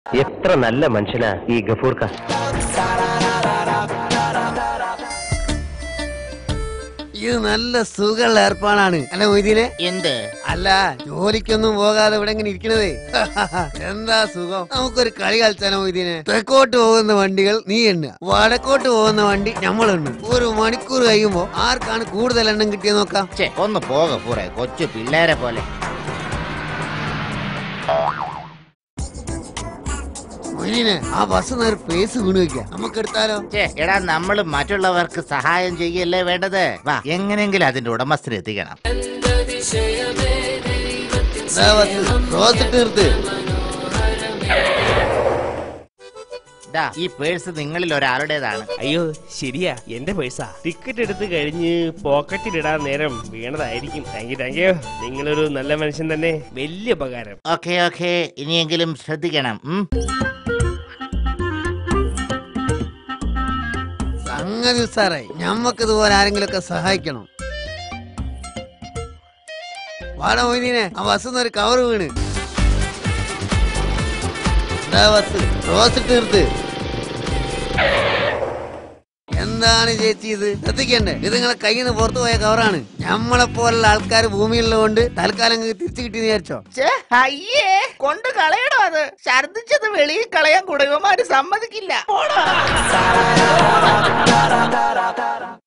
എത്ര നല്ല മനുഷ്യനാ ഈ ഗഫൂർക്ക ഇത് നല്ല സുഖമുള്ള ഏർപ്പാടാണ് അല്ല മൊയ്തീനെ എന്ത് അല്ല ജോലിക്കൊന്നും പോകാതെ ഇവിടെ ഇങ്ങനെ ഇരിക്കണതേ എന്താ സുഖം നമുക്കൊരു കളി കളിച്ചാലോ മൊയ്തീനെ തെക്കോട്ട് പോകുന്ന വണ്ടികൾ നീ എണ്ണുക വടക്കോട്ട് പോകുന്ന വണ്ടി നമ്മൾ എണ്ണും ഒരു മണിക്കൂർ കഴിയുമ്പോ ആർക്കാണ് കൂടുതൽ എണ്ണം കിട്ടിയത് നോക്കാം ഛെ, ഒന്ന് പോക പൂറെ കൊച്ചു പിള്ളേരെ പോലെ മൊയ്തീനെ ആ ബസ് നേരെ പേസ് വീണ് വെക്കാം നമുക്ക് എടുത്താലോ ഛെ, എടാ നമ്മൾ മറ്റുള്ളവർക്ക് സഹായം ചെയ്യല്ലേ വേണ്ടത് വാ എങ്ങനെങ്കിലും അതിന്റെ ഉടമസ്ഥന് എത്തിക്കണം ദാ ബസ് റോസിട്ട് നിർത്ത് ദാ ഈ പേഴ്സ് നിങ്ങളിൽ ഒരാളുടേതാണ് അയ്യോ ശരിയാ എന്റെ പേഴ്സാ ടിക്കറ്റ് എടുത്ത് കഴിഞ്ഞ് പോക്കറ്റിലിടാൻ നേരം വീണതായിരിക്കും താങ്ക് യു താങ്ക് യു നിങ്ങളൊരു നല്ല മനുഷ്യൻ തന്നെ വലിയ ഉപകാരം ഓക്കെ ഓക്കെ ഇനിയെങ്കിലും ശ്രദ്ധിക്കണം ഉം. സംഗതി ഉസാറായി ഞമ്മക്ക് ഇതുപോലെ ആരെങ്കിലും ഒക്കെ സഹായിക്കണം വാട മൊയ്തീനെ ആ ബസ് ഒരു കവർ വീണ് ദാ ബസ് റോസിട്ട് നിർത്ത് എന്താണ് ചേച്ചി ഇത് ശ്രദ്ധിക്കണ്ടേ ഇത് നിങ്ങളെ കയ്യിൽ നിന്ന് പുറത്തു പോയ കവറാണ് ഞമ്മളെ പോലുള്ള ആൾക്കാർ ഭൂമിയിലുള്ളതുകൊണ്ട് തൽക്കാലം നിങ്ങൾക്ക് തിരിച്ചു കിട്ടി വിചാരിച്ചോ ഛെ, അയ്യേ കൊണ്ട് കളയണോ അത് ഛർദിച്ചത് വെളിയിൽ കളയാൻ കുടകന്മാര് സമ്മതിക്കില്ല പോടാ.